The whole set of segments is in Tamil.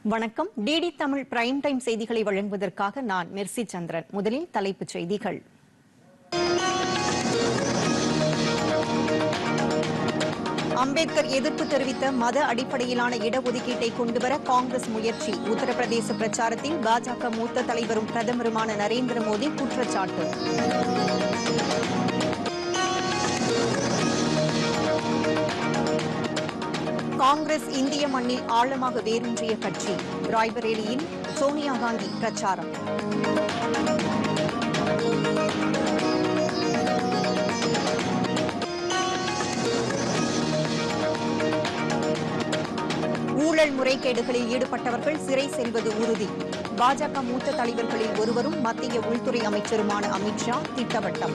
வணக்கம் டிடி தமிழ் பிரைம் டைம் செய்திகளை வழங்குவதற்காக நான் மெர்சி சந்திரன் முதலில் தலைப்புச் செய்திகள் அம்பேத்கர் எதிர்ப்பு தெரிவித்த மத அடிப்படையிலான இடஒதுக்கீட்டை கொண்டுவர காங்கிரஸ் முயற்சி உத்தரப்பிரதேச பிரச்சாரத்தில் பாஜக மூத்த தலைவரும் பிரதமருமான நரேந்திர மோடி குற்றச்சாட்டு காங்கிரஸ் இந்திய மண்ணில் ஆழமாக வேரூன்றிய கட்சி ராய்பரேலியில் சோனியா காந்தி பிரச்சாரம் ஊழல் முறைகேடுகளில் ஈடுபட்டவர்கள் சிறை செல்வது உறுதி பாஜக மூத்த தலைவர்களில் ஒருவரும் மத்திய உள்துறை அமைச்சருமான அமித்ஷா திட்டவட்டம்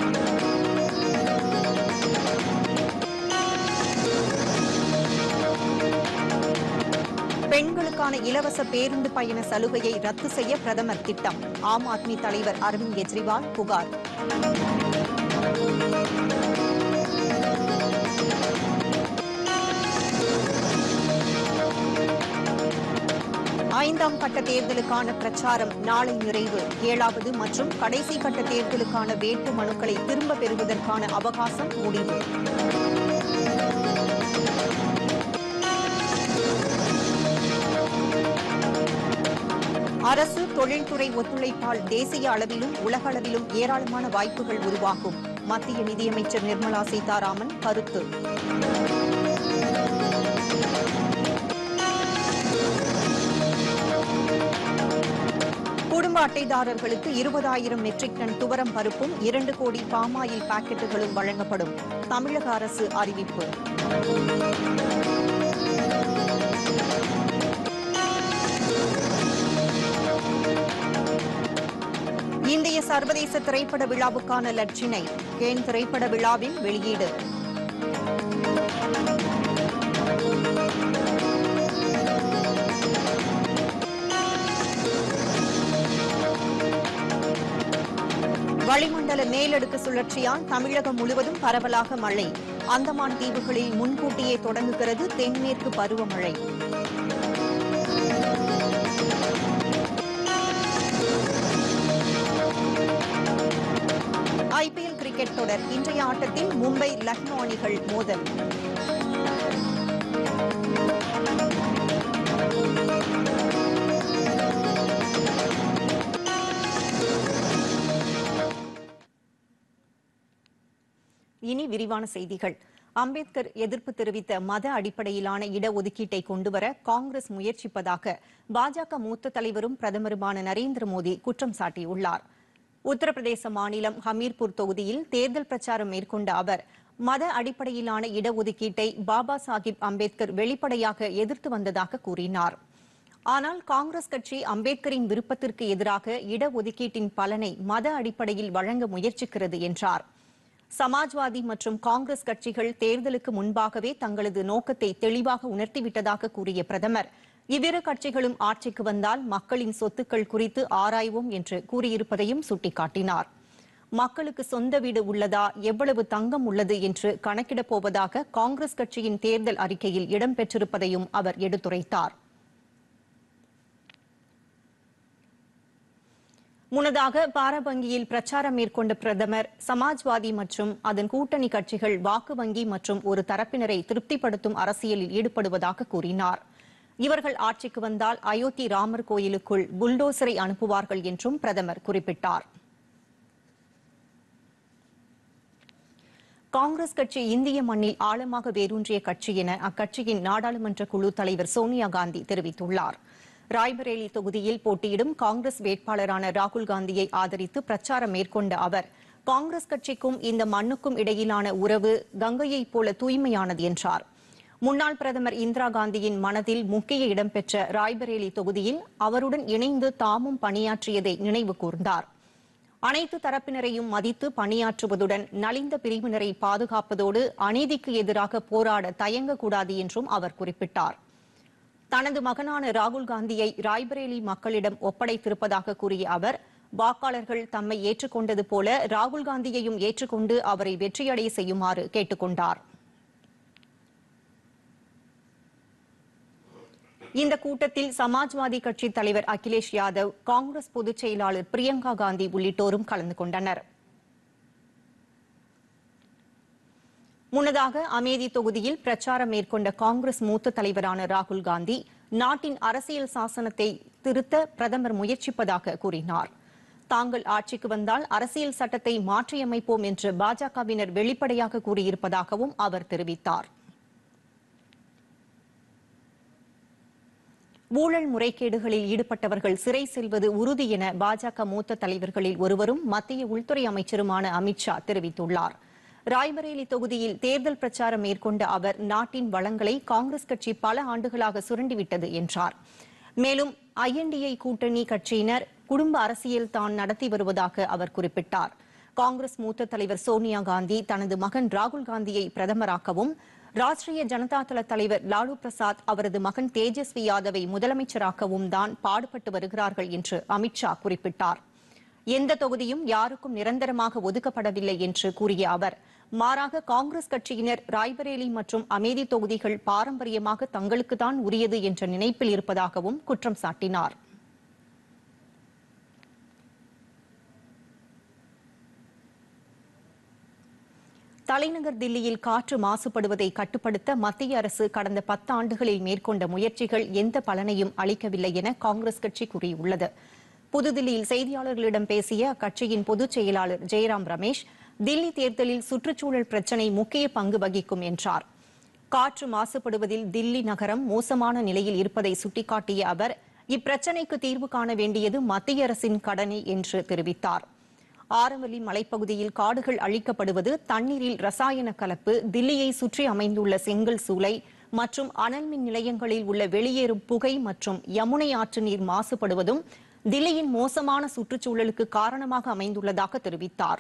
பெண்களுக்கான இலவச பேருந்து பயண சலுகையை ரத்து செய்ய பிரதமர் திட்டம் ஆம் ஆத்மி தலைவர் அரவிந்த் கெஜ்ரிவால் புகார் ஐந்தாம் கட்ட தேர்தலுக்கான பிரச்சாரம் நாளை நிறைவு ஏழாவது மற்றும் கடைசி கட்ட தேர்தலுக்கான வேட்பு மனுக்களை திரும்ப பெறுவதற்கான அவகாசம் முடிவு அரசு தொழில்துறை ஒத்துழைப்பால் தேசிய அளவிலும் உலக அளவிலும் ஏராளமான வாய்ப்புகள் உருவாகும் மத்திய நிதியமைச்சர் நிர்மலா சீதாராமன் கருத்து குடும்ப அட்டைதாரர்களுக்கு இருபதாயிரம் மெட்ரிக் டன் துவரம் பருப்பும் இரண்டு கோடி பாமாயில் பாக்கெட்டுகளும் வழங்கப்படும் தமிழக அரசு அறிவிப்பு இந்திய சர்வதேச திரைப்பட விழாவுக்கான லட்சினை கேன் திரைப்பட விழாவில் வெளியீடு வளிமண்டல மேலடுக்கு சுழற்சியால் தமிழகம் முழுவதும் பரவலாக மழை அந்தமான் தீவுகளில் முன்கூட்டியே தொடங்குகிறது தென்மேற்கு பருவமழை ஐபிஎல் கிரிக்கெட் தொடர் இன்றைய ஆட்டத்தில் மும்பை லக்னோ அணிகள் மோதல் இனி விரிவான செய்திகள் அம்பேத்கர் எதிர்ப்பு தெரிவித்த மத அடிப்படையிலான இடஒதுக்கீட்டை கொண்டுவர காங்கிரஸ் முயற்சிப்பதாக பாஜக மூத்த தலைவரும் பிரதமருமான நரேந்திர மோடி குற்றம் சாட்டியுள்ளார் உத்தரப்பிரதேச மாநிலம் ஹமீர்பூர் தொகுதியில் தேர்தல் பிரச்சாரம் மேற்கொண்ட அவர் மத அடிப்படையிலான இடஒதுக்கீட்டை பாபா சாஹிப் அம்பேத்கர் வெளிப்படையாக எதிர்த்து வந்ததாக கூறினார் ஆனால் காங்கிரஸ் கட்சி அம்பேத்கரின் விருப்பத்திற்கு எதிராக இடஒதுக்கீட்டின் பலனை மத அடிப்படையில் வழங்க முயற்சிக்கிறது என்றார் சமாஜ்வாதி மற்றும் காங்கிரஸ் கட்சிகள் தேர்தலுக்கு முன்பாகவே தங்களது நோக்கத்தை தெளிவாக உணர்த்திவிட்டதாக கூறிய பிரதமர் இவ்விரு கட்சிகளும் ஆட்சிக்கு வந்தால் மக்களின் சொத்துக்கள் குறித்து ஆராய்வோம் என்று கூறியிருப்பதையும் சுட்டிக்காட்டினார் மக்களுக்கு சொந்த வீடு உள்ளதா எவ்வளவு தங்கம் உள்ளது என்று கணக்கிடப் போவதாக காங்கிரஸ் கட்சியின் தேர்தல் அறிக்கையில் இடம்பெற்றிருப்பதையும் அவர் எடுத்துரைத்தார் முன்னதாக பாரபங்கியில் பிரச்சாரம் மேற்கொண்ட பிரதமர் சமாஜ்வாதி மற்றும் அதன் கூட்டணி கட்சிகள் வாக்கு வங்கி மற்றும் ஒரு தரப்பினரை திருப்திப்படுத்தும் அரசியலில் ஈடுபடுவதாக கூறினார் இவர்கள் ஆட்சிக்கு வந்தால் அயோத்தி ராமர் கோயிலுக்குள் புல்டோசரை அனுப்புவார்கள் என்றும் பிரதமர் குறிப்பிட்டார் காங்கிரஸ் கட்சி இந்திய மண்ணில் ஆழமாக வேரூன்றிய கட்சி என அக்கட்சியின் நாடாளுமன்ற குழு தலைவர் சோனியா காந்தி தெரிவித்துள்ளார் ராய்பரேலி தொகுதியில் போட்டியிடும் காங்கிரஸ் வேட்பாளரான ராகுல் காந்தியை ஆதரித்து பிரச்சாரம் மேற்கொண்ட அவர் காங்கிரஸ் கட்சிக்கும் இந்த மண்ணுக்கும் இடையிலான உறவு கங்கையைப் போல தூய்மையானது என்றார் முன்னாள் பிரதமர் இந்திரா காந்தியின் மனதில் முக்கிய இடம்பெற்ற ராய்பரேலி தொகுதியில் அவருடன் இணைந்து தாமும் பணியாற்றியதை நினைவு கூர்ந்தார் அனைத்து தரப்பினரையும் மதித்து பணியாற்றுவதுடன் நலிந்த பிரிவினரை பாதுகாப்பதோடு அநீதிக்கு எதிராக போராட தயங்கக்கூடாது என்றும் அவர் குறிப்பிட்டார் தனது மகனான ராகுல் காந்தியை ராய்பரேலி மக்களிடம் ஒப்படைத்திருப்பதாக கூறிய அவர் வாக்காளர்கள் தம்மை ஏற்றுக்கொண்டது போல ராகுல் காந்தியையும் ஏற்றுக்கொண்டு அவரை வெற்றியடைய செய்யுமாறு கேட்டுக் கொண்டார் இந்த கூட்டத்தில் சமாஜ்வாதி கட்சி தலைவர் அகிலேஷ் யாதவ் காங்கிரஸ் பொதுச் செயலாளர் பிரியங்கா காந்தி உள்ளிட்டோரும் கலந்து கொண்டனர் முன்னதாக அமேதி தொகுதியில் பிரச்சாரம் மேற்கொண்ட காங்கிரஸ் மூத்த தலைவரான ராகுல் காந்தி நாட்டின் அரசியல் சாசனத்தை திருத்த பிரதமர் முயற்சிப்பதாக கூறினார் தாங்கள் ஆட்சிக்கு வந்தால் அரசியல் சட்டத்தை மாற்றியமைப்போம் என்று பாஜகவினர் வெளிப்படையாக கூறியிருப்பதாகவும் அவர் தெரிவித்தார் ஊழல் முறைகேடுகளில் ஈடுபட்டவர்கள் சிறை செல்வது உறுதி என பாஜக மூத்த தலைவர்களில் ஒருவரும் மத்திய உள்துறை அமைச்சருமான அமித்ஷா தெரிவித்துள்ளார் ராய்பரேலி தொகுதியில் தேர்தல் பிரச்சாரம் மேற்கொண்ட அவர் நாட்டின் வளங்களை காங்கிரஸ் கட்சி பல ஆண்டுகளாக சுரண்டிவிட்டது என்றார் மேலும் ஐஎன்டிஐ கூட்டணி கட்சியினர் குடும்ப அரசியல் தான் நடத்தி வருவதாக அவர் குறிப்பிட்டார் காங்கிரஸ் மூத்த தலைவர் சோனியா காந்தி தனது மகன் ராகுல் காந்தியை பிரதமராக்கவும் ராஷ்டிரிய ஜனதா தள தலைவர் லாலு பிரசாத் அவரது மகன் தேஜஸ்வி யாதவை முதலமைச்சராக்கவும் தான் பாடுபட்டு வருகிறார்கள் என்று அமித்ஷா குறிப்பிட்டார் எந்த தொகுதியும் யாருக்கும் நிரந்தரமாக ஒதுக்கப்படவில்லை என்று கூறிய அவர் மாறாக காங்கிரஸ் கட்சியினர் ராய்பரேலி மற்றும் அமேதி தொகுதிகள் பாரம்பரியமாக தங்களுக்குதான் உரியது என்ற நினைப்பில் இருப்பதாகவும் குற்றம் சாட்டினார் தலைநகர் தில்லியில் காற்று மாசுபடுவதை கட்டுப்படுத்த மத்திய அரசு கடந்த பத்து ஆண்டுகளில் மேற்கொண்ட முயற்சிகள் எந்த பலனையும் அளிக்கவில்லை என காங்கிரஸ் கட்சி கூறியுள்ளது புதுதில்லியில் செய்தியாளர்களிடம் பேசிய அக்கட்சியின் பொதுச் செயலாளர் ஜெயராம் ரமேஷ் தில்லி தேர்தலில் சுற்றுச்சூழல் பிரச்சினை முக்கிய பங்கு வகிக்கும் என்றார் காற்று மாசுபடுவதில் தில்லி நகரம் மோசமான நிலையில் இருப்பதை சுட்டிக்காட்டிய அவர் இப்பிரச்சினைக்கு தீர்வு காண வேண்டியது மத்திய அரசின் கடமை என்று தெரிவித்தார் ஆரவல்லி மலைப்பகுதியில் காடுகள் அழிக்கப்படுவது தண்ணீரில் ரசாயன கலப்பு தில்லியை சுற்றி அமைந்துள்ள செங்கல் சூளை மற்றும் அனல் மின் நிலையங்களில் உள்ள வெளியேறும் புகை மற்றும் யமுனை ஆற்று நீர் மாசுபடுவதும் தில்லியின் மோசமான சுற்றுச்சூழலுக்கு காரணமாக அமைந்துள்ளதாக தெரிவித்தார்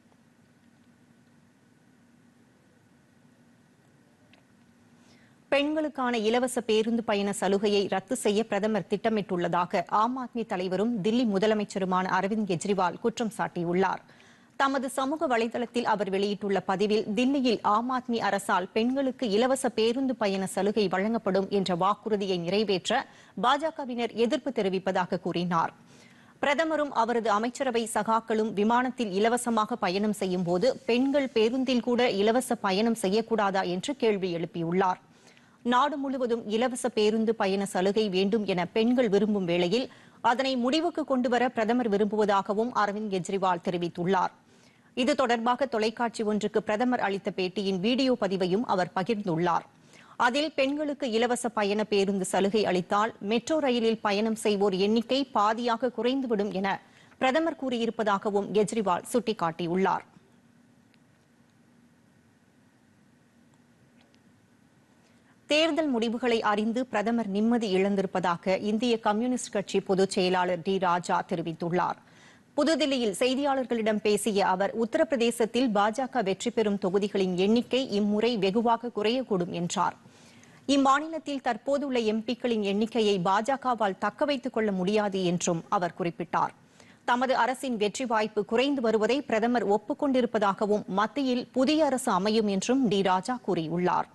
பெண்களுக்கான இலவச பேருந்து பயண சலுகையை ரத்து செய்ய பிரதமர் திட்டமிட்டுள்ளதாக ஆம் ஆத்மி தலைவரும் தில்லி முதலமைச்சருமான அரவிந்த் கெஜ்ரிவால் குற்றம் சாட்டியுள்ளார் தமது சமூக வலைதளத்தில் அவர் வெளியிட்டுள்ள பதிவில் தில்லியில் ஆம் ஆத்மி அரசால் பெண்களுக்கு இலவச பேருந்து பயண சலுகை வழங்கப்படும் என்ற வாக்குறுதியை நிறைவேற்ற பாஜகவினர் எதிர்ப்பு தெரிவிப்பதாக கூறினார் பிரதமரும் அவரது அமைச்சரவை சகாக்களும் விமானத்தில் இலவசமாக பயணம் செய்யும் போது பெண்கள் பேருந்தில் கூட இலவச பயணம் செய்யக்கூடாதா என்று கேள்வி எழுப்பியுள்ளார் நாடு முழுவதும் இலவச பேருந்து பயண சலுகை வேண்டும் என பெண்கள் விரும்பும் வேளையில் அதனை முடிவுக்கு கொண்டுவர பிரதமர் விரும்புவதாகவும் அரவிந்த் கெஜ்ரிவால் தெரிவித்துள்ளார் இது தொடர்பாக தொலைக்காட்சி ஒன்றுக்கு பிரதமர் அளித்த பேட்டியின் வீடியோ பதிவையும் அவர் பகிர்ந்துள்ளார் அதில் பெண்களுக்கு இலவச பயண பேருந்து சலுகை அளித்தால் மெட்ரோ ரயிலில் பயணம் செய்வோர் எண்ணிக்கை பாதியாக குறைந்துவிடும் என பிரதமர் கூறியிருப்பதாகவும் கெஜ்ரிவால் சுட்டிக்காட்டியுள்ளார் தேர்தல் முடிவுகளை அறிந்து பிரதமர் நிம்மதி இழந்திருப்பதாக இந்திய கம்யூனிஸ்ட் கட்சி பொதுச் செயலாளர் டி ராஜா தெரிவித்துள்ளார் புதுதில்லியில் செய்தியாளர்களிடம் பேசிய அவர் உத்தரப்பிரதேசத்தில் பாஜக வெற்றி பெறும் தொகுதிகளின் எண்ணிக்கை இம்முறை வெகுவாக குறையக்கூடும் என்றார் இம்மாநிலத்தில் தற்போதுள்ள எம்பிக்களின் எண்ணிக்கையை பாஜகவால் தக்க வைத்துக் கொள்ள முடியாது என்றும் அவர் குறிப்பிட்டார் தமது அரசின் வெற்றி வாய்ப்பு குறைந்து வருவதை பிரதமர் ஒப்புக்கொண்டிருப்பதாகவும் மத்தியில் புதிய அரசு அமையும் என்றும் டி ராஜா கூறியுள்ளார்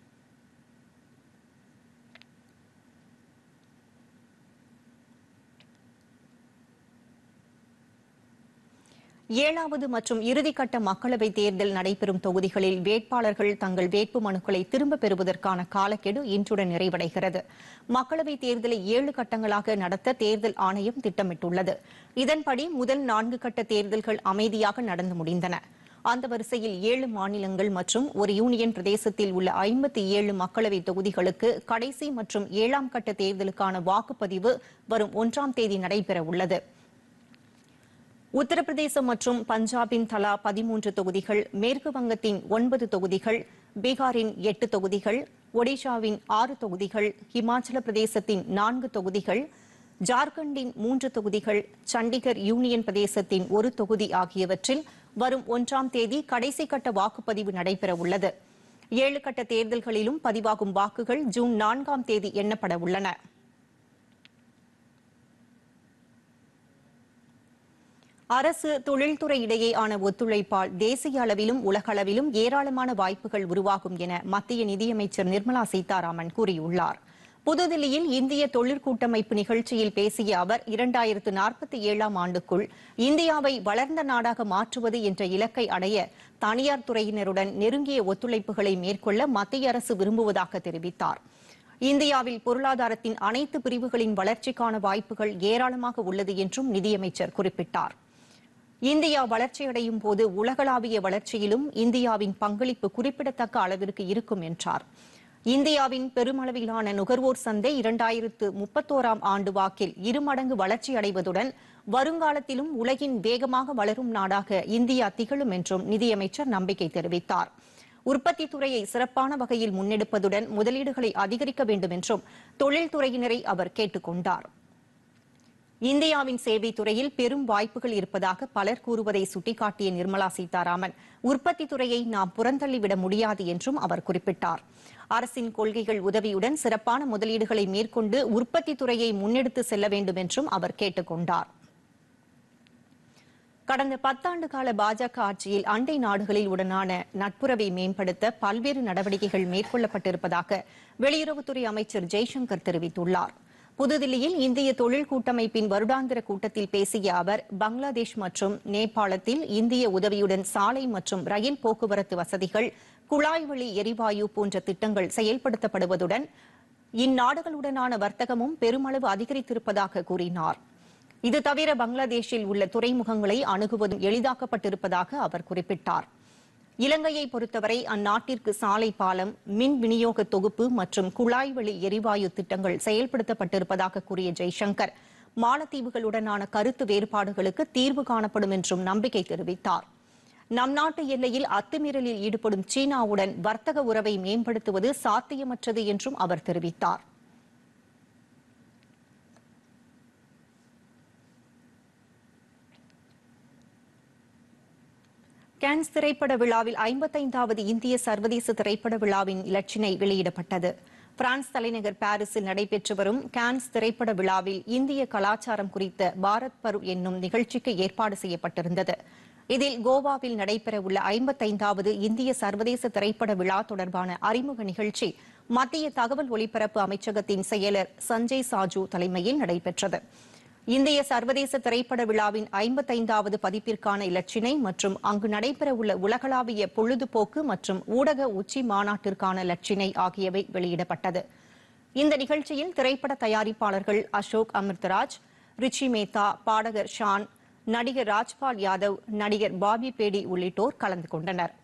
ஏழாவது மற்றும் இறுதிக்கட்ட மக்களவைத் தேர்தல் நடைபெறும் தொகுதிகளில் வேட்பாளர்கள் தங்கள் வேட்பு மனுக்களை திரும்பப் பெறுவதற்கான காலக்கெடு இன்றுடன் நிறைவடைகிறது மக்களவைத் தேர்தலை ஏழு கட்டங்களாக நடத்த தேர்தல் ஆணையம் திட்டமிட்டுள்ளது இதன்படி முதல் நான்கு கட்ட தேர்தல்கள் அமைதியாக நடந்து முடிந்தன அந்த வரிசையில் ஏழு மாநிலங்கள் மற்றும் ஒரு யூனியன் பிரதேசத்தில் உள்ள ஐம்பத்தி ஏழு மக்களவை தொகுதிகளுக்கு கடைசி மற்றும் ஏழாம் கட்ட தேர்தலுக்கான வாக்குப்பதிவு வரும் ஒன்றாம் தேதி நடைபெற உள்ளது உத்தரப்பிரதேசம் மற்றும் பஞ்சாபின் தலா பதிமூன்று தொகுதிகள் மேற்கு வங்கத்தின் ஒன்பது தொகுதிகள் பீகாரின் எட்டு தொகுதிகள் ஒடிஷாவின் ஆறு தொகுதிகள் இமாச்சல பிரதேசத்தின் நான்கு தொகுதிகள் ஜார்க்கண்டின் மூன்று தொகுதிகள் சண்டிகர் யூனியன் பிரதேசத்தின் ஒரு தொகுதி ஆகியவற்றில் வரும் ஒன்றாம் தேதி கடைசி கட்ட வாக்குப்பதிவு நடைபெற உள்ளது ஏழு கட்ட தேர்தல்களிலும் பதிவாகும் வாக்குகள் ஜூன் நான்காம் தேதி எண்ணப்பட உள்ளன அரசு தொழில்துறை இடையேயான ஒத்துழைப்பால் தேசிய அளவிலும் உலகளவிலும் ஏராளமான வாய்ப்புகள் உருவாகும் என மத்திய நிதியமைச்சர் நிர்மலா சீதாராமன் கூறியுள்ளார் புதுதில்லியில் இந்திய தொழிற்கூட்டமைப்பு நிகழ்ச்சியில் பேசிய அவர் இரண்டாயிரத்து நாற்பத்தி ஏழாம் ஆண்டுக்குள் இந்தியாவை வளர்ந்த நாடாக மாற்றுவது என்ற இலக்கை அடைய தனியார் துறையினருடன் நெருங்கிய ஒத்துழைப்புகளை மேற்கொள்ள மத்திய அரசு விரும்புவதாக தெரிவித்தார் இந்தியாவில் பொருளாதாரத்தின் அனைத்து பிரிவுகளின் வளர்ச்சிக்கான வாய்ப்புகள் ஏராளமாக உள்ளது என்றும் நிதியமைச்சர் குறிப்பிட்டார் இந்தியா வளர்ச்சியடையும் போது உலகளாவிய வளர்ச்சியிலும் இந்தியாவின் பங்களிப்பு குறிப்பிடத்தக்க அளவிற்கு இருக்கும் என்றார் இந்தியாவின் பெருமளவிலான நுகர்வோர் சந்தை இரண்டாயிரத்து முப்பத்தோராம் ஆண்டு வாக்கில் இருமடங்கு வளர்ச்சி அடைவதுடன் வருங்காலத்திலும் உலகின் வேகமாக வளரும் நாடாக இந்தியா திகழும் என்றும் நிதியமைச்சர் நம்பிக்கை தெரிவித்தார் உற்பத்தி துறையை சிறப்பான வகையில் முன்னெடுப்பதுடன் முதலீடுகளை அதிகரிக்க வேண்டும் என்றும் தொழில்துறையினரை அவர் கேட்டுக் கொண்டார் இந்தியாவின் சேவை துறையில் பெரும் வாய்ப்புகள் இருப்பதாக பலர் கூறுவதை சுட்டிக்காட்டிய நிர்மலா சீதாராமன் உற்பத்தி துறையை நாம் புறந்தள்ளிவிட முடியாது என்றும் அவர் குறிப்பிட்டார் அரசின் கொள்கைகள் உதவியுடன் சிறப்பான முதலீடுகளை மேற்கொண்டு உற்பத்தி துறையை முன்னெடுத்து செல்ல வேண்டும் என்றும் அவர் கேட்டுக் கொண்டார் கடந்த பத்தாண்டு கால பாஜக ஆட்சியில் அண்டை நாடுகளில் உடனான நட்புறவை மேம்படுத்த பல்வேறு நடவடிக்கைகள் மேற்கொள்ளப்பட்டிருப்பதாக வெளியுறவுத்துறை அமைச்சர் ஜெய்சங்கர் தெரிவித்துள்ளார் புதுதில்லியில் இந்திய தொழில் கூட்டமைப்பின் வருடாந்திர கூட்டத்தில் பேசிய அவர் பங்களாதேஷ் மற்றும் நேபாளத்தில் இந்திய உதவியுடன் சாலை மற்றும் ரயில் போக்குவரத்து வசதிகள் குழாய் வழி எரிவாயு போன்ற திட்டங்கள் செயல்படுத்தப்படுவதுடன் இந்நாடுகளுடனான வர்த்தகமும் பெருமளவு அதிகரித்திருப்பதாக கூறினார் இது தவிர பங்களாதேஷில் உள்ள துறைமுகங்களை அணுகுவதும் எளிதாக்கப்பட்டிருப்பதாக அவர் குறிப்பிட்டார் இலங்கையை பொறுத்தவரை அந்நாட்டிற்கு சாலை பாலம் மின் விநியோக தொகுப்பு மற்றும் குழாய் வழி எரிவாயு திட்டங்கள் செயல்படுத்தப்பட்டிருப்பதாக கூறிய ஜெய்சங்கர் மாலத்தீவுகளுடனான கருத்து வேறுபாடுகளுக்கு தீர்வு காணப்படும் என்றும் நம்பிக்கை தெரிவித்தார் நம் நாட்டு எல்லையில் அத்துமீறலில் ஈடுபடும் சீனாவுடன் வர்த்தக உறவை மேம்படுத்துவது சாத்தியமற்றது என்றும் அவர் தெரிவித்தார் கேன்ஸ் திரைப்பட விழாவில் ஐம்பத்தைந்தாவது இந்திய சர்வதேச திரைப்பட விழாவின் இலச்சினை வெளியிடப்பட்டது பிரான்ஸ் தலைநகர் பாரிஸில் நடைபெற்று வரும் கேன்ஸ் திரைப்பட விழாவில் இந்திய கலாச்சாரம் குறித்த பாரத் பர்வ் என்னும் நிகழ்ச்சிக்கு ஏற்பாடு செய்யப்பட்டிருந்தது இதில் கோவாவில் நடைபெறவுள்ள ஐம்பத்தைந்தாவது இந்திய சர்வதேச திரைப்பட விழா தொடர்பான அறிமுக நிகழ்ச்சி மத்திய தகவல் ஒலிபரப்பு அமைச்சகத்தின் செயலர் சஞ்சய் சாஜு தலைமையில் நடைபெற்றது இந்திய சர்வதேச திரைப்பட விழாவின் ஐம்பத்தைந்தாவது பதிப்பிற்கான இலச்சினை மற்றும் அங்கு நடைபெறவுள்ள உலகளாவிய பொழுதுபோக்கு மற்றும் ஊடக உச்சி மாநாட்டிற்கான இலச்சினை ஆகியவை வெளியிடப்பட்டது இந்த நிகழ்ச்சியில் திரைப்பட தயாரிப்பாளர்கள் அசோக் அமிர்தராஜ் ரிச்சி மேத்தா பாடகர் ஷான் நடிகர் ராஜ்பால் யாதவ் நடிகர் பாபி பேடி உள்ளிட்டோர் கலந்து கொண்டனர்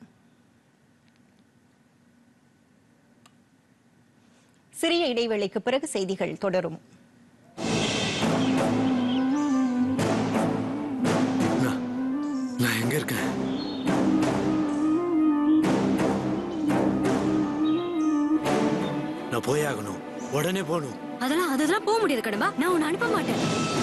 சிறிய இடைவேளைக்கு பிறகு செய்திகள் தொடரும் நான் நான் எங்க இருக்கேன் நான் போயாகணும் உடனே போகணும் அதெல்லாம் அதெல்லாம் போக முடியாது கடம்பா நான் உன்னை அனுப்ப மாட்டேன்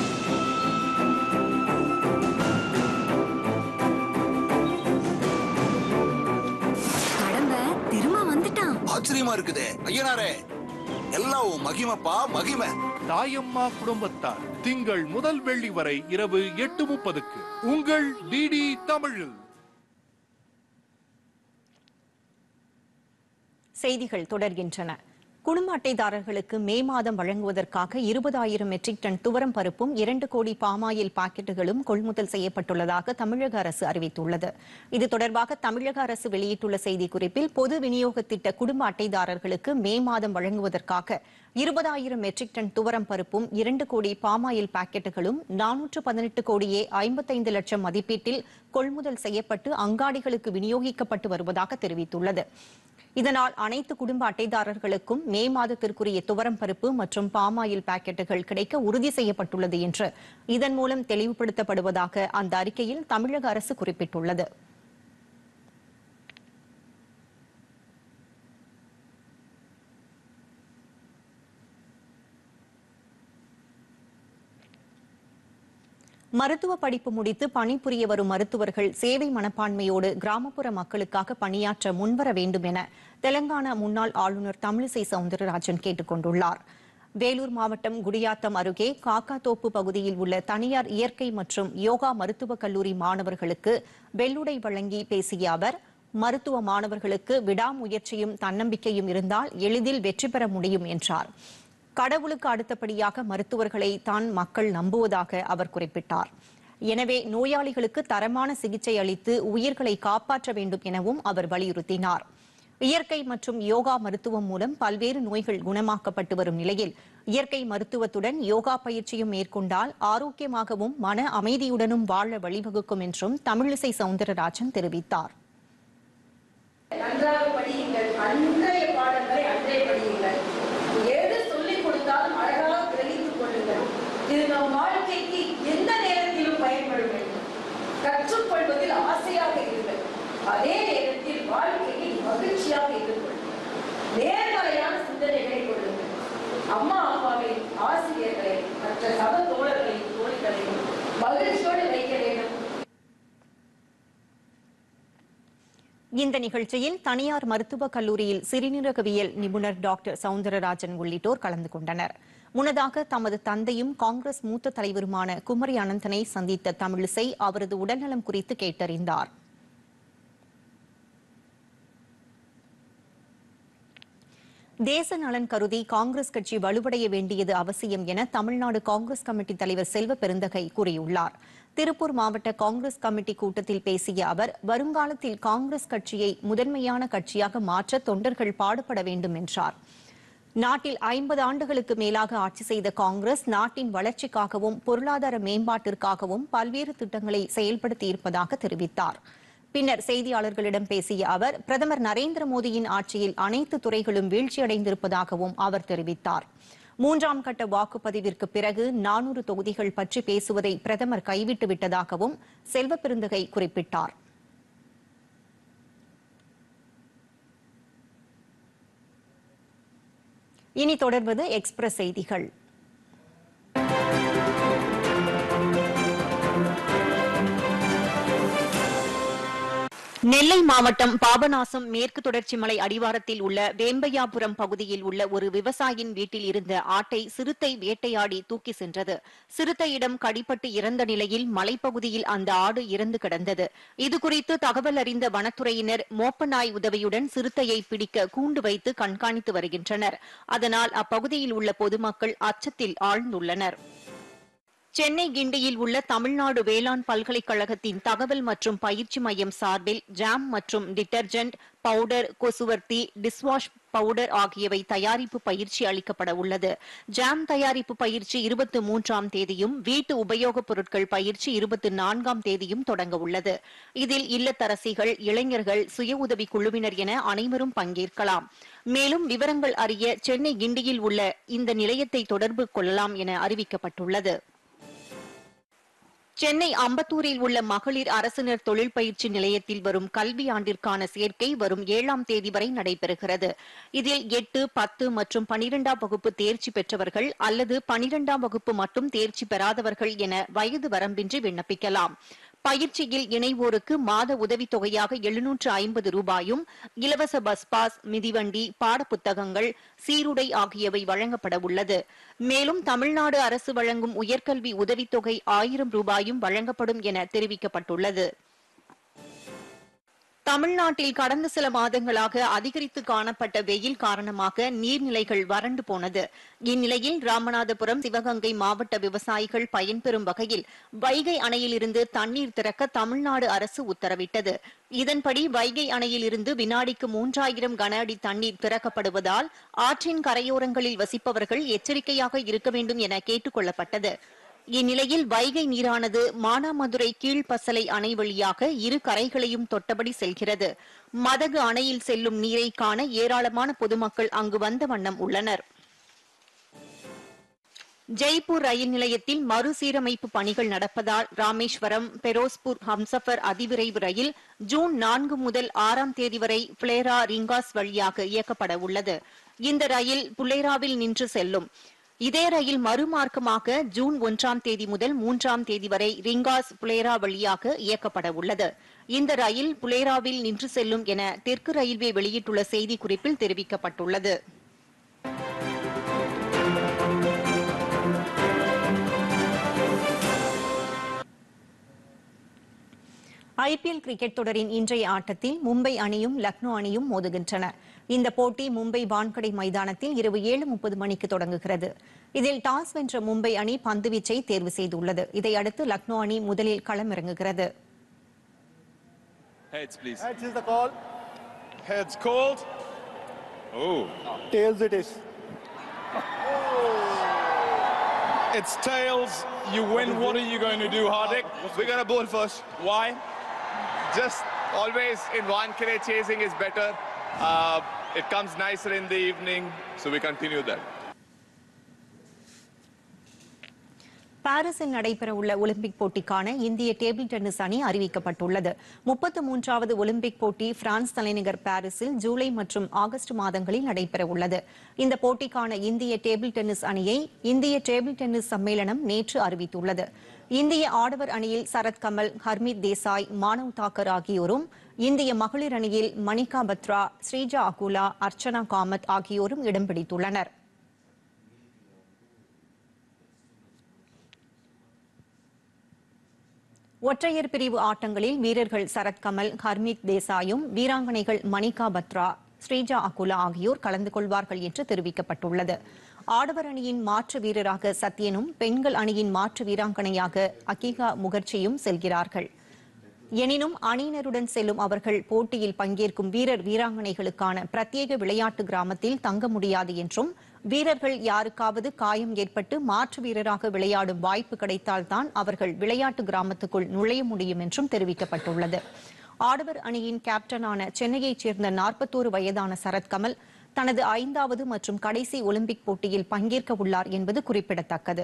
கடம்ப திரும்ப வந்துட்டான் ஆச்சரியமா இருக்குதே ஐயனாரே எல்லாம் உன் மகிமைப்பா மகிமை தாயம்மா குடும்பத்தார் திங்கள் முதல் வெள்ளி வரை இரவு எட்டு முப்பதுக்கு உங்கள் டிடி தமிழில் செய்திகள் தொடர்கின்றன குடும்ப அட்டைதாரர்களுக்கு மே மாதம் வழங்குவதற்காக இருபதாயிரம் மெட்ரிக் டன் துவரம் பருப்பும் இரண்டு கோடி பாமாயில் பாக்கெட்டுகளும் கொள்முதல் செய்யப்பட்டுள்ளதாக தமிழக அரசு அறிவித்துள்ளது இது தொடர்பாக தமிழக அரசு வெளியிட்டுள்ள செய்திக்குறிப்பில் பொது விநியோக திட்ட குடும்ப அட்டைதாரர்களுக்கு மே மாதம் வழங்குவதற்காக இருபதாயிரம் மெட்ரிக் டன் துவரம் பருப்பும் இரண்டு கோடி பாமாயில் பாக்கெட்டுகளும் நானூற்று பதினெட்டு கோடியே ஐம்பத்தைந்து லட்சம் மதிப்பீட்டில் கொள்முதல் செய்யப்பட்டு அங்காடிகளுக்கு விநியோகிக்கப்பட்டு வருவதாக தெரிவித்துள்ளது இதனால் அனைத்து குடும்ப அட்டைதாரர்களுக்கும் மே மாதத்திற்குரிய துவரம் பருப்பு மற்றும் பாமாயில் பாக்கெட்டுகள் கிடைக்க உறுதி செய்யப்பட்டுள்ளது என்று இதன் மூலம் தெளிவுபடுத்தப்படுவதாக அந்த அறிக்கையில் தமிழக அரசு குறிப்பிட்டுள்ளது மருத்துவ படிப்பு முடித்து பணிபுரிய வரும் மருத்துவர்கள் சேவை மனப்பான்மையோடு கிராமப்புற மக்களுக்காக பணியாற்ற முன்வர வேண்டும் என தெலங்கானா முன்னாள் ஆளுநர் தமிழிசை சவுந்தரராஜன் கேட்டுக் கொண்டுள்ளார் வேலூர் மாவட்டம் குடியாத்தம் அருகே காக்காத்தோப்பு பகுதியில் உள்ள தனியார் இயற்கை மற்றும் யோகா மருத்துவக் கல்லூரி மாணவர்களுக்கு வெள்ளுடை வழங்கி பேசிய அவர் மருத்துவ மாணவர்களுக்கு விடாமுயற்சியும் தன்னம்பிக்கையும் இருந்தால் எளிதில் வெற்றி பெற முடியும் என்றார் கடவுளுக்கு அடுத்தபடியாக மருத்துவர்களை தான் மக்கள் நம்புவதாக அவர் குறிப்பிட்டார் எனவே நோயாளிகளுக்கு தரமான சிகிச்சை அளித்து உயிர்களை காப்பாற்ற வேண்டும் எனவும் அவர் வலியுறுத்தினார் இயற்கை மற்றும் யோகா மருத்துவம் மூலம் பல்வேறு நோய்கள் குணமாக்கப்பட்டு வரும் நிலையில் இயற்கை மருத்துவத்துடன் யோகா பயிற்சியும் மேற்கொண்டால் ஆரோக்கியமாகவும் மன அமைதியுடனும் வாழ வழிவகுக்கும் என்றும் தமிழிசை சவுந்தரராஜன் தெரிவித்தார் நன்றாக படியுங்கள் அன்றைய பாடங்களை அன்றைய படியுங்கள் எது சொல்லிக் கொடுத்தாலும் அழகாக கிரகித்துக் கொள்ளுங்கள் இது நம் வாழ்க்கைக்கு எந்த நேரத்திலும் பயன்படும் வேண்டும் கற்றுக்கொள்வதில் ஆசையாக இருங்கள் அதே நேரத்தில் வாழ்க்கையை மகிழ்ச்சியாக எதிர்கொள்ளுங்கள் நேர்மறையான சிந்தனைகளை கொள்ளுங்கள் அம்மா அப்பாவை ஆசிரியர்களை மற்ற சக தோழர்களையும் தோழிகளையும் மகிழ்ச்சியோடு வைக்க வேண்டும் இந்த நிகழ்ச்சியில் தனியார் மருத்துவக் கல்லூரியில் சிறுநீரகவியல் நிபுணர் டாக்டர் சவுந்தரராஜன் உள்ளிட்டோர் கலந்து கொண்டனர் முன்னதாக தமது தந்தையும் காங்கிரஸ் மூத்த தலைவருமான குமரி அனந்தனை சந்தித்த தமிழிசை அவரது உடல்நலம் குறித்து கேட்டறிந்தார் தேச நலன் கருதி காங்கிரஸ் கட்சி வலுவடைய வேண்டியது அவசியம் என தமிழ்நாடு காங்கிரஸ் கமிட்டி தலைவர் செல்வ பெருந்தகை கூறியுள்ளார் திருப்பூர் மாவட்ட காங்கிரஸ் கமிட்டி கூட்டத்தில் பேசிய அவர் வருங்காலத்தில் காங்கிரஸ் கட்சியை முதன்மையான கட்சியாக மாற்ற தொண்டர்கள் பாடுபட வேண்டும் என்றார் நாட்டில் ஐம்பது ஆண்டுகளுக்கு மேலாக ஆட்சி செய்த காங்கிரஸ் நாட்டின் வளர்ச்சிக்காகவும் பொருளாதார மேம்பாட்டிற்காகவும் பல்வேறு திட்டங்களை செயல்படுத்தியிருப்பதாக தெரிவித்தார் பின்னர் செய்தியாளர்களிடம் பேசிய அவர் பிரதமர் நரேந்திர மோடியின் ஆட்சியில் அனைத்து துறைகளும் வீழ்ச்சியடைந்திருப்பதாகவும் அவர் தெரிவித்தார் மூன்றாம் கட்ட வாக்குப்பதிவிற்கு பிறகு நானூறு தொகுதிகள் பற்றி பேசுவதை பிரதமர் கைவிட்டு விட்டதாகவும் செல்வ பெருந்தகை குறிப்பிட்டார் இனி தொடர்வது எக்ஸ்பிரஸ் செய்திகள் நெல்லை மாவட்டம் பாபநாசம் மேற்கு தொடர்ச்சி மலை அடிவாரத்தில் உள்ள வேம்பையாபுரம் பகுதியில் உள்ள ஒரு விவசாயியின் வீட்டில் இருந்த ஆட்டை சிறுத்தை வேட்டையாடி தூக்கி சென்றது சிறுத்தையிடம் கடிபட்டு இறந்த நிலையில் மலைப்பகுதியில் அந்த ஆடு இறந்து கிடந்தது இதுகுறித்து தகவல் அறிந்த வனத்துறையினர் மோப்பநாய் உதவியுடன் சிறுத்தையை பிடிக்க கூண்டு வைத்து கண்காணித்து வருகின்றனர் அதனால் அப்பகுதியில் உள்ள பொதுமக்கள் அச்சத்தில் ஆழ்ந்துள்ளனர் சென்னை கிண்டியில் உள்ள தமிழ்நாடு வேளாண் பல்கலைக்கழகத்தின் தகவல் மற்றும் பயிற்சி மையம் சார்பில் ஜாம் மற்றும் டிட்டர்ஜென்ட் பவுடர் கொசுவர்த்தி டிஸ்வாஷ் பவுடர் ஆகியவை தயாரிப்பு பயிற்சி அளிக்கப்பட உள்ளது ஜாம் தயாரிப்பு பயிற்சி இருபத்தி மூன்றாம் தேதியும் வீட்டு உபயோகப் பொருட்கள் பயிற்சி இருபத்தி நான்காம் தேதியும் தொடங்க உள்ளது இதில் இல்லத்தரசிகள் இளைஞர்கள் சுய உதவி குழுவினர் என அனைவரும் பங்கேற்கலாம் மேலும் விவரங்கள் அறிய சென்னை கிண்டியில் உள்ள இந்த நிலையத்தை தொடர்பு கொள்ளலாம் என அறிவிக்கப்பட்டுள்ளது சென்னை அம்பத்தூரில் உள்ள மகளிர் அரசினர் தொழில் பயிற்சி நிலையத்தில் வரும் கல்வி ஆண்டிற்கான சேர்க்கை வரும் ஏழாம் தேதி வரை நடைபெறுகிறது இதில் எட்டு பத்து மற்றும் பனிரெண்டாம் வகுப்பு தேர்ச்சி பெற்றவர்கள் அல்லது பனிரெண்டாம் வகுப்பு மட்டும் தேர்ச்சி பெறாதவர்கள் என வயது வரம்பின்றி விண்ணப்பிக்கலாம் பயிற்சியில் இணைவோருக்கு மாத உதவித்தொகையாக எழுநூற்று ஐம்பது ரூபாயும் இலவச பஸ் பாஸ் மிதிவண்டி பாடப்புத்தகங்கள் சீருடை ஆகியவை வழங்கப்பட உள்ளது மேலும் தமிழ்நாடு அரசு வழங்கும் உயர்கல்வி உதவித்தொகை ஆயிரம் ரூபாயும் வழங்கப்படும் என தெரிவிக்கப்பட்டுள்ளது தமிழ்நாட்டில் கடந்த சில மாதங்களாக அதிகரித்து காணப்பட்ட வெயில் காரணமாக நீர்நிலைகள் வறண்டு போனது இந்நிலையில் ராமநாதபுரம் சிவகங்கை மாவட்ட விவசாயிகள் பயன்பெறும் வகையில் வைகை அணையிலிருந்து தண்ணீர் திறக்க தமிழ்நாடு அரசு உத்தரவிட்டது இதன்படி வைகை அணையிலிருந்து வினாடிக்கு மூன்றாயிரம் கன அடி தண்ணீர் திறக்கப்படுவதால் ஆற்றின் கரையோரங்களில் வசிப்பவர்கள் எச்சரிக்கையாக இருக்க வேண்டும் என கேட்டுக் கொள்ளப்பட்டது இந்நிலையில் வைகை நீரானது மானாமதுரை கீழ்பசலை அணை வழியாக இரு கரைகளையும் தொட்டபடி செல்கிறது மதகு அணையில் செல்லும் நீரை காண ஏராளமான பொதுமக்கள் அங்கு வந்த வண்ணம் உள்ளனர் ஜெய்ப்பூர் ரயில் நிலையத்தில் மறுசீரமைப்பு பணிகள் நடப்பதால் ராமேஸ்வரம் பெரோஸ்பூர் ஹம்சஃபர் அதிவிரைவு ரயில் ஜூன் நான்கு முதல் ஆறாம் தேதி வரை புலேரா ரிங்காஸ் வழியாக இயக்கப்பட உள்ளது இந்த ரயில் புலேராவில் நின்று செல்லும் இதே ரயில் மறுமார்க்கமாக ஜூன் ஒன்றாம் தேதி முதல் மூன்றாம் தேதி வரை ரிங்காஸ் புலேரா வழியாக இயக்கப்பட உள்ளது இந்த ரயில் புலேராவில் நின்று செல்லும் என தெற்கு ரயில்வே வெளியிட்டுள்ள செய்திக்குறிப்பில் தெரிவிக்கப்பட்டுள்ளது ஐபிஎல் கிரிக்கெட் தொடரின் இன்றைய ஆட்டத்தில் மும்பை அணியும் லக்னோ அணியும் மோதுகின்றன இந்த போட்டி மும்பை வான்கடை மைதானத்தில் இரவு ஏழு முப்பது மணிக்கு தொடங்குகிறது இதில் டாஸ் வென்ற மும்பை அணி பந்துவீச்சை தேர்வு செய்துள்ளது இதையடுத்து லக்னோ அணி முதலில் களமிறங்குகிறது Heads, please. Heads is the call. Heads called. Oh. Tails it is. It's tails. You win. What are you going to do, Hardik? We're gonna bowl first. Why? Just always in one killer chasing is better. Uh, it comes nicer in the evening, so we continue that. பாரிஸில் நடைபெறவுள்ள ஒலிம்பிக் போட்டிக்கான இந்திய டேபிள் டென்னிஸ் அணி அறிவிக்கப்பட்டுள்ளது முப்பத்து மூன்றாவது ஒலிம்பிக் போட்டி பிரான்ஸ் தலைநகர் பாரிஸில் ஜூலை மற்றும் ஆகஸ்ட் மாதங்களில் நடைபெறவுள்ளது இந்த போட்டிக்கான இந்திய டேபிள் டென்னிஸ் அணியை இந்திய டேபிள் டென்னிஸ் சம்மேளனம் நேற்று அறிவித்துள்ளது இந்திய ஆடவர் அணியில் சரத் கமல் ஹர்மீத் தேசாய் மானவ் தாக்கர் ஆகியோரும் இந்திய மகளிர் அணியில் மணிகா பத்ரா ஸ்ரீஜா அகுலா அர்ச்சனா காமத் ஆகியோரும் இடம் பிடித்துள்ளனர் ஒற்றையர் பிரிவு ஆட்டங்களில் வீரர்கள் சரத் கமல் ஹர்மீத் தேசாயும் வீராங்கனைகள் மணிகா பத்ரா ஸ்ரீஜா அகுலா ஆகியோர் கலந்து கொள்வார்கள் என்று தெரிவிக்கப்பட்டுள்ளது ஆடவர் அணியின் மாற்று வீரராக சத்யனும் பெண்கள் அணியின் மாற்று வீராங்கனையாக அகிகா முகர்ஜியும் செல்கிறார்கள் எனினும் அணியினருடன் செல்லும் அவர்கள் போட்டியில் பங்கேற்கும் வீரர் வீராங்கனைகளுக்கான பிரத்யேக விளையாட்டு கிராமத்தில் தங்க முடியாது என்றும் வீரர்கள் யாருக்காவது காயம் ஏற்பட்டு மாற்று வீரராக விளையாடும் வாய்ப்பு கிடைத்தால்தான் அவர்கள் விளையாட்டு கிராமத்துக்குள் நுழைய முடியும் என்றும் தெரிவிக்கப்பட்டுள்ளது ஆடவர் அணியின் கேப்டனான சென்னையைச் சேர்ந்த நாற்பத்தோரு வயதான சரத்கமல் தனது ஐந்தாவது மற்றும் கடைசி ஒலிம்பிக் போட்டியில் பங்கேற்க உள்ளார் என்பது குறிப்பிடத்தக்கது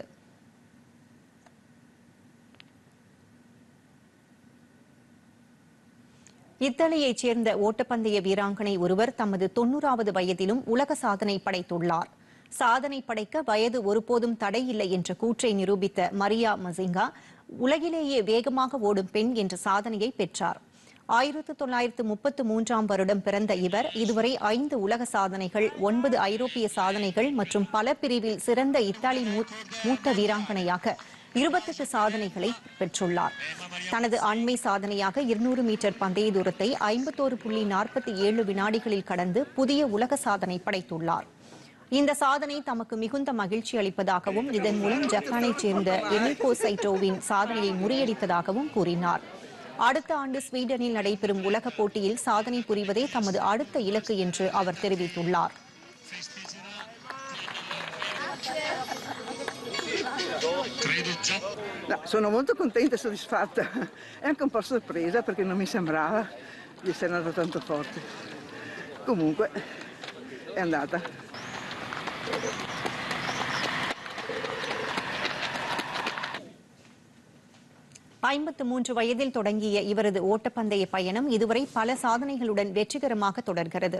இத்தாலியைச் சேர்ந்த ஓட்டப்பந்தய வீராங்கனை ஒருவர் தமது தொன்னூறாவது வயதிலும் உலக சாதனை படைத்துள்ளார் சாதனை படைக்க வயது ஒருபோதும் தடையில்லை என்ற கூற்றை நிரூபித்த மரியா மசிங்கா உலகிலேயே வேகமாக ஓடும் பெண் என்ற சாதனையை பெற்றார் ஆயிரத்து தொள்ளாயிரத்து முப்பத்து மூன்றாம் வருடம் பிறந்த இவர் இதுவரை ஐந்து உலக சாதனைகள் ஒன்பது ஐரோப்பிய சாதனைகள் மற்றும் பல பிரிவில் சிறந்த இத்தாலி மூ- மூத்த வீராங்கனையாக இருபத்தெட்டு சாதனைகளை பெற்றுள்ளார் தனது அண்மை சாதனையாக இருநூறு மீட்டர் பந்தய தூரத்தை ஐம்பத்தோரு புள்ளி நாற்பத்தி ஏழு வினாடிகளில் கடந்து புதிய உலக சாதனை படைத்துள்ளார் இந்த சாதனை தமக்கு மிகுந்த மகிழ்ச்சி அளிப்பதாகவும் இதன் மூலம் ஜப்பானைச் சேர்ந்த எமிகோ சைட்டோவின் சாதனையை முறியடித்ததாகவும் கூறினார் அடுத்த ஆண்டு ஸ்வீடனில் நடைபெறும் உலகப் போட்டியில் சாதனை புரிவதே தமது அடுத்த இலக்கு என்று அவர் தெரிவித்துள்ளார் No, sono molto contenta e soddisfatta e anche un po' sorpresa perché non mi sembrava di essere andata tanto forte. Comunque è andata. ஐம்பத்து மூன்று வயதில் தொடங்கிய இவரது ஓட்டப்பந்தய பயணம் இதுவரை பல சாதனைகளுடன் வெற்றிகரமாக தொடர்கிறது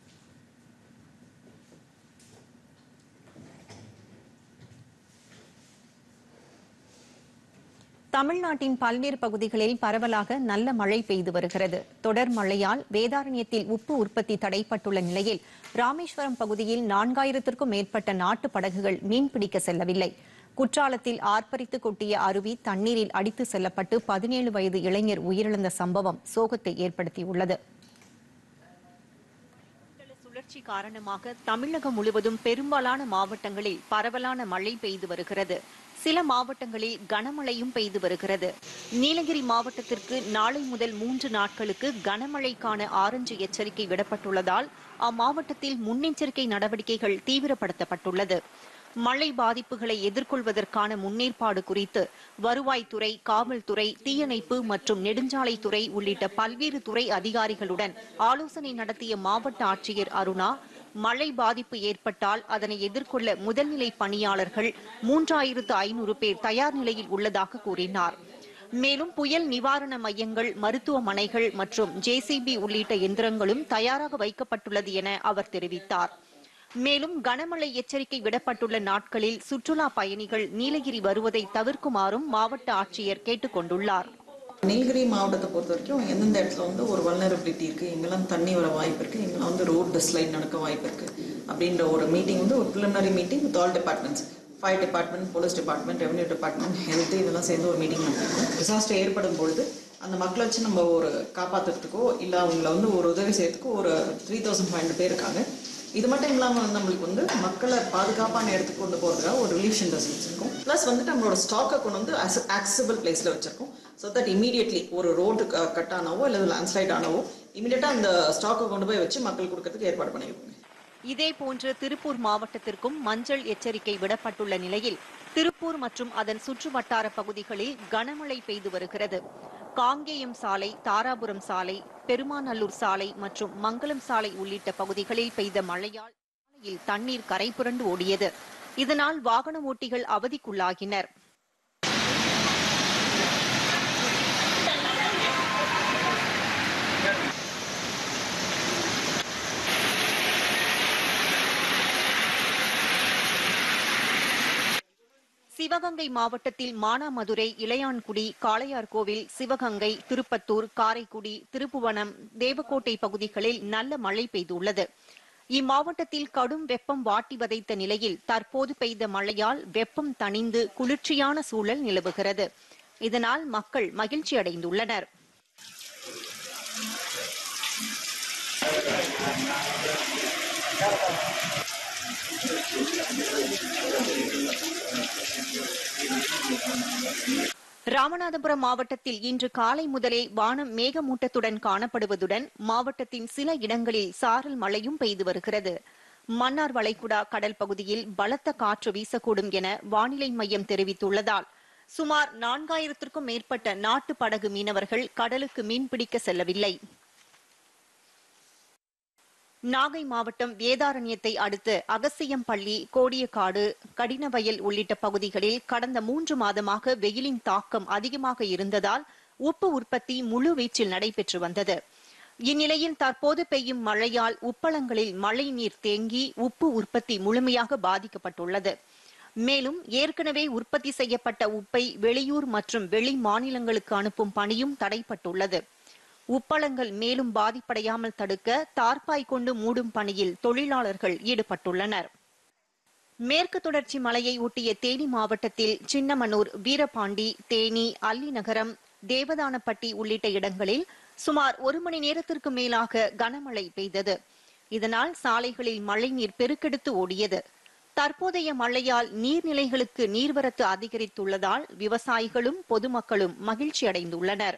தமிழ்நாட்டின் பல்வேறு பகுதிகளில் பரவலாக நல்ல மழை பெய்து வருகிறது தொடர் மழையால் வேதாரண்யத்தில் உப்பு உற்பத்தி தடைப்பட்டுள்ள நிலையில் ராமேஸ்வரம் பகுதியில் நான்காயிரத்திற்கும் மேற்பட்ட நாட்டு படகுகள் மீன்பிடிக்க செல்லவில்லை குற்றாலத்தில் ஆர்ப்பரித்து கொட்டிய அருவி தண்ணீரில் அடித்து செல்லப்பட்டு பதினேழு வயது இளைஞர் உயிரிழந்த சம்பவம் சோகத்தை ஏற்படுத்தியுள்ளது சுழற்சி காரணமாக தமிழகம் முழுவதும் பெரும்பாலான மாவட்டங்களில் பரவலான மழை பெய்து வருகிறது சில மாவட்டங்களில் கனமழையும் பெய்து வருகிறது நீலகிரி மாவட்டத்திற்கு நாளை முதல் மூன்று நாட்களுக்கு கனமழைக்கான ஆரஞ்சு எச்சரிக்கை விடப்பட்டுள்ளதால் அம்மாவட்டத்தில் முன்னெச்சரிக்கை நடவடிக்கைகள் தீவிரப்படுத்தப்பட்டுள்ளது மழை பாதிப்புகளை எதிர்கொள்வதற்கான முன்னேற்பாடு குறித்து வருவாய்த்துறை காவல்துறை தீயணைப்பு மற்றும் நெடுஞ்சாலைத்துறை உள்ளிட்ட பல்வேறு துறை அதிகாரிகளுடன் ஆலோசனை நடத்திய மாவட்ட ஆட்சியர் அருணா மழை பாதிப்பு ஏற்பட்டால் அதனை எதிர்கொள்ள முதல்நிலை பணியாளர்கள் மூன்றாயிரத்து ஐநூறு பேர் தயார் நிலையில் உள்ளதாக கூறினார் மேலும் புயல் நிவாரண மையங்கள் மருத்துவமனைகள் மற்றும் ஜேசிபி உள்ளிட்ட எந்திரங்களும் தயாராக வைக்கப்பட்டுள்ளது என அவர் தெரிவித்தார் மேலும் கனமழை எச்சரிக்கை விடப்பட்டுள்ள நாட்களில் சுற்றுலா பயணிகள் நீலகிரி வருவதை தவிர்க்குமாறும் மாவட்ட ஆட்சியர் கேட்டுக் கொண்டுள்ளார் நீலகிரி மாவட்டத்தை பொறுத்த வரைக்கும் எந்தெந்த இடத்துல வந்து ஒரு வல்னரபிலிட்டி இருக்குது எங்கெல்லாம் தண்ணி வர வாய்ப்பு இருக்குது எங்கெல்லாம் வந்து ரோடு ஸ்லைட் நடக்க வாய்ப்பு இருக்குது அப்படின்ற ஒரு மீட்டிங் வந்து ஒரு preliminary meeting with all departments fire department police department revenue department health இதெல்லாம் சேர்ந்து ஒரு மீட்டிங் நடத்திருக்கோம் டிசாஸ்டர் ஏற்படும் பொழுது அந்த மக்களை வச்சு நம்ம ஒரு காப்பாற்றுறதுக்கோ இல்லை அவங்கள வந்து ஒரு உதவி செய்யறதுக்கோ ஒரு த்ரீ தௌசண்ட் ஃபைவ் ஹண்ட்ரட் பேர் இருக்காங்க இது மட்டும் இல்லாமல் வந்து நம்மளுக்கு வந்து மக்களை பாதுகாப்பான இடத்துக்கு கொண்டு போகிறதுக்காக ஒரு ரிலீஃப் சென்டர்ஸ் வச்சிருக்கோம் ப்ளஸ் வந்துட்டு நம்மளோட ஸ்டாக்கை கொண்டு வந்து ஆக்சசபிள் பிளேஸில் வச்சிருக்கோம் ஸோ தட் இமீடியட்லி ஒரு ரோடு கட் ஆனவோ இல்லை லேண்ட்ஸ்லைட் ஆனவோ இமீடியட்டாக அந்த ஸ்டாக்கை கொண்டு போய் வச்சு மக்கள் கொடுக்கறதுக்கு ஏற்பாடு பண்ணியிருக்கோம் இதேபோன்று திருப்பூர் மாவட்டத்திற்கும் மஞ்சள் எச்சரிக்கை விடப்பட்டுள்ள நிலையில் திருப்பூர் மற்றும் அதன் சுற்றுவட்டார பகுதிகளில் கனமழை பெய்து வருகிறது காங்கேயம் சாலை தாராபுரம் சாலை பெருமாநல்லூர் சாலை மற்றும் மங்கலம் சாலை உள்ளிட்ட பகுதிகளில் பெய்த மழையால் சாலையில் தண்ணீர் கரை புரண்டு ஓடியது இதனால் வாகன ஓட்டிகள் அவதிக்குள்ளாகினர் சிவகங்கை மாவட்டத்தில் மானாமதுரை இளையான்குடி காளையார்கோவில் சிவகங்கை திருப்பத்தூர் காரைக்குடி திருப்புவனம் தேவக்கோட்டை பகுதிகளில் நல்ல மழை பெய்துள்ளது இம்மாவட்டத்தில் கடும் வெப்பம் வாட்டி வதைத்த நிலையில் தற்போது பெய்த மழையால் வெப்பம் தணிந்து குளிர்ச்சியான சூழல் நிலவுகிறது இதனால் மக்கள் மகிழ்ச்சி அடைந்துள்ளனர் ராமநாதபுரம் மாவட்டத்தில் இன்று காலை முதலே வானம் மேகமூட்டத்துடன் காணப்படுவதுடன் மாவட்டத்தின் சில இடங்களில் சாரல் மழையும் பெய்து வருகிறது மன்னார் வளைகுடா கடல் பகுதியில் பலத்த காற்று வீசக்கூடும் என வானிலை மையம் தெரிவித்துள்ளதால் சுமார் நான்காயிரத்திற்கும் மேற்பட்ட நாட்டு படகு மீனவர்கள் கடலுக்கு மீன்பிடிக்க செல்லவில்லை நாகை மாவட்டம் வேதாரண்யத்தை அடுத்து அகசியம்பள்ளி கோடியக்காடு கடினவயல் உள்ளிட்ட பகுதிகளில் கடந்த மூன்று மாதமாக வெயிலின் தாக்கம் அதிகமாக இருந்ததால் உப்பு உற்பத்தி முழு வீச்சில் நடைபெற்று வந்தது இந்நிலையில் தற்போது பெய்யும் மழையால் உப்பளங்களில் மழை நீர் தேங்கி உப்பு உற்பத்தி முழுமையாக பாதிக்கப்பட்டுள்ளது மேலும் ஏற்கனவே உற்பத்தி செய்யப்பட்ட உப்பை வெளியூர் மற்றும் வெளி மாநிலங்களுக்கு அனுப்பும் பணியும் தடைப்பட்டுள்ளது உப்பளங்கள் மேலும் பாதிப்படையாமல் தடுக்க தார்பாய் கொண்டு மூடும் பணியில் தொழிலாளர்கள் ஈடுபட்டுள்ளனர் மேற்கு தொடர்ச்சி மலையை ஒட்டிய தேனி மாவட்டத்தில் சின்னமனூர் வீரபாண்டி தேனி அல்லிநகரம் தேவதானப்பட்டி உள்ளிட்ட இடங்களில் சுமார் ஒரு மணி நேரத்திற்கு மேலாக கனமழை பெய்தது இதனால் சாலைகளில் மழைநீர் பெருக்கெடுத்து ஓடியது தற்போதைய மழையால் நீர்நிலைகளுக்கு நீர்வரத்து அதிகரித்துள்ளதால் விவசாயிகளும் பொதுமக்களும் மகிழ்ச்சி அடைந்துள்ளனர்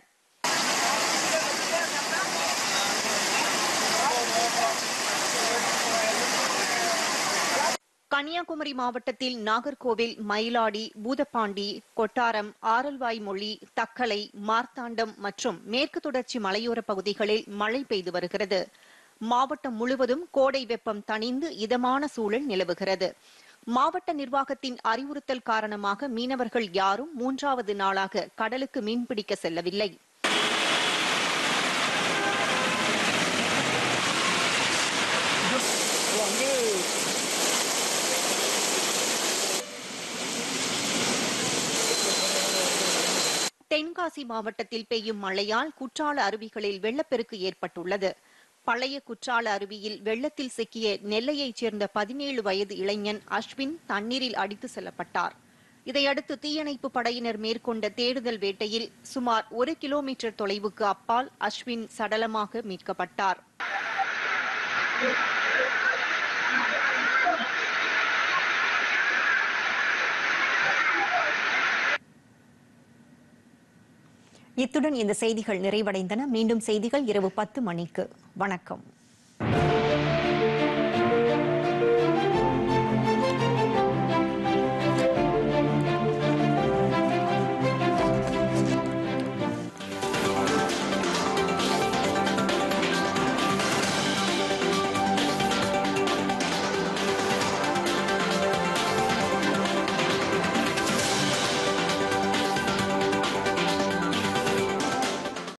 கன்னியாகுமரி மாவட்டத்தில் நாகர்கோவில் மயிலாடி பூதப்பாண்டி கொட்டாரம் ஆரல்வாய்மொழி தக்கலை மார்த்தாண்டம் மற்றும் மேற்கு தொடர்ச்சி மலையோர பகுதிகளில் மழை பெய்து வருகிறது மாவட்டம் முழுவதும் கோடை வெப்பம் தணிந்து இதமான சூழல் நிலவுகிறது மாவட்ட நிர்வாகத்தின் அறிவுறுத்தல் காரணமாக மீனவர்கள் யாரும் மூன்றாவது நாளாக கடலுக்கு மீன்பிடிக்க செல்லவில்லை தென்காசி மாவட்டத்தில் பெய்யும் மழையால் குற்றால அருவிகளில் வெள்ளப்பெருக்கு ஏற்பட்டுள்ளது பழைய குற்றால அருவியில் வெள்ளத்தில் சிக்கிய நெல்லையைச் சேர்ந்த பதினேழு வயது இளைஞன் அஸ்வின் தண்ணீரில் அடித்து செல்லப்பட்டார் இதையடுத்து தீயணைப்பு படையினர் மேற்கொண்ட தேடுதல் வேட்டையில் சுமார் ஒரு கிலோமீட்டர் தொலைவுக்கு அப்பால் அஸ்வின் சடலமாக மீட்கப்பட்டார் இத்துடன் இந்த செய்திகள் நிறைவடைந்தன மீண்டும் செய்திகள் இரவு பத்து மணிக்கு வணக்கம்